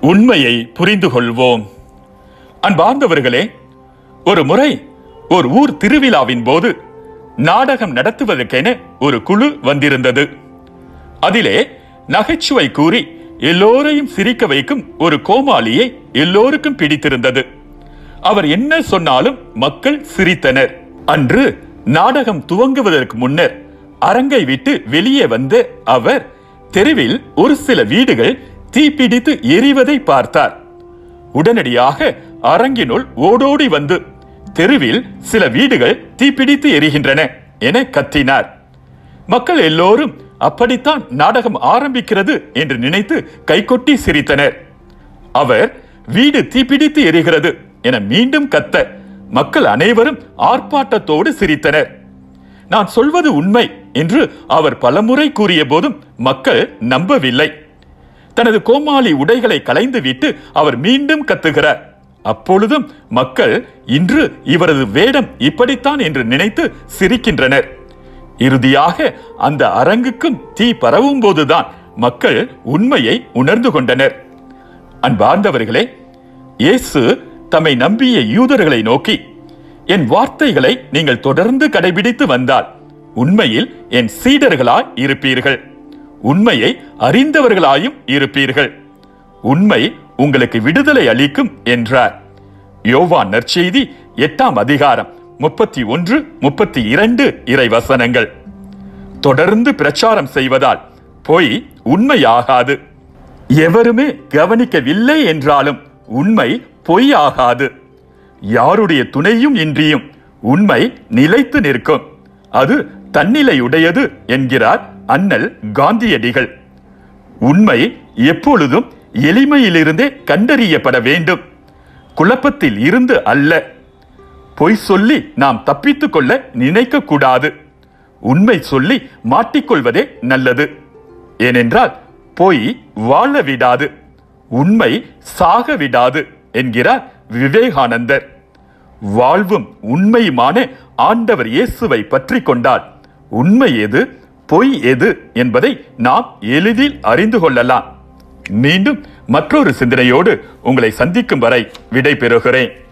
உண்மையை புரிந்து கொள்வோம் அன்பார்ந்தவர்களே ஒரு முறை ஒரு ஊர் திருவிழாவின் போது நாடகம் நடத்துவதற்கென ஒரு குழு வந்திருந்தது அதிலே நகைச்சுவை கூறி எல்லோரையும் சிரிக்க வைக்கும் ஒரு கோமாளியை எல்லோருக்கும் பிடித்திருந்தது அவர் என்ன சொன்னாலும் மக்கள் சிரித்தனர் அன்று நாடகம் துவங்குவதற்கு முன்னர் அரங்கை விட்டு வெளியே வந்த அவர் தெருவில் ஒரு சில வீடுகள் தீப்பிடித்து எரிவதை பார்த்தார் உடனடியாக அரங்கினுள் ஓடோடி வந்து தெருவில் சில வீடுகள் தீப்பிடித்து எரிகின்றன என கத்தினார் மக்கள் எல்லோரும் அப்படித்தான் நாடகம் ஆரம்பிக்கிறது என்று நினைத்து கைகொட்டி சிரித்தனர் அவர் வீடு தீப்பிடித்து எரிகிறது என மீண்டும் கத்த மக்கள் அனைவரும் ஆர்ப்பாட்டத்தோடு சிரித்தனர் நான் சொல்வது உண்மை என்று அவர் பலமுறை கூறிய போதும் மக்கள் நம்பவில்லை தனது கோமாளி உடைகளை களைந்துவிட்டு அவர் மீண்டும் கத்துகிறார் அப்பொழுதும் மக்கள் இன்று இவரது வேடம் இப்படித்தான் என்று நினைத்து சிரிக்கின்றனர் இறுதியாக அந்த அரங்குக்கும் தீ பரவும் போதுதான் மக்கள் உண்மையை உணர்ந்து கொண்டனர் அன்பார்ந்தவர்களே இயேசு தம்மை நம்பிய யூதர்களை நோக்கி என் வார்த்தைகளை நீங்கள் தொடர்ந்து கடைபிடித்து வந்தால் உண்மையில் என் சீடர்களாய் இருப்பீர்கள் உண்மையை அறிந்தவர்களாயும் இருப்பீர்கள் உண்மை உங்களுக்கு விடுதலை அளிக்கும் என்றார் யோவான் நற்செய்தி எட்டாம் அதிகாரம் முப்பத்தி ஒன்று முப்பத்தி இரண்டு இறை வசனங்கள் தொடர்ந்து பிரச்சாரம் செய்வதால் பொய் உண்மையாகாது எவருமே கவனிக்கவில்லை என்றாலும் உண்மை பொய் ஆகாது யாருடைய துணையும் இன்றியும் உண்மை நிலைத்து நிற்கும் அது தன்னிலையுடையது என்கிறார் அண்ணல் காந்தியடிகள் உண்மை எப்பொழுதும் எளிமையிலிருந்தே கண்டறியப்பட வேண்டும் குழப்பத்தில் இருந்து அல்ல பொய் சொல்லி நாம் தப்பித்துக் கொள்ள நினைக்க கூடாது உண்மை சொல்லி மாட்டிக்கொள்வதே நல்லது ஏனென்றால் பொய் வாழ விடாது உண்மை சாக விடாது என்கிறார் விவேகானந்தர் வாழ்வும் உண்மையுமான ஆண்டவர் இயேசுவை பற்றி கொண்டால் உண்மை எது பொய் எது என்பதை நாம் எளிதில் அறிந்து கொள்ளலாம் மீண்டும் மற்றொரு சிந்தனையோடு உங்களை சந்திக்கும் வரை விடை பெறுகிறேன்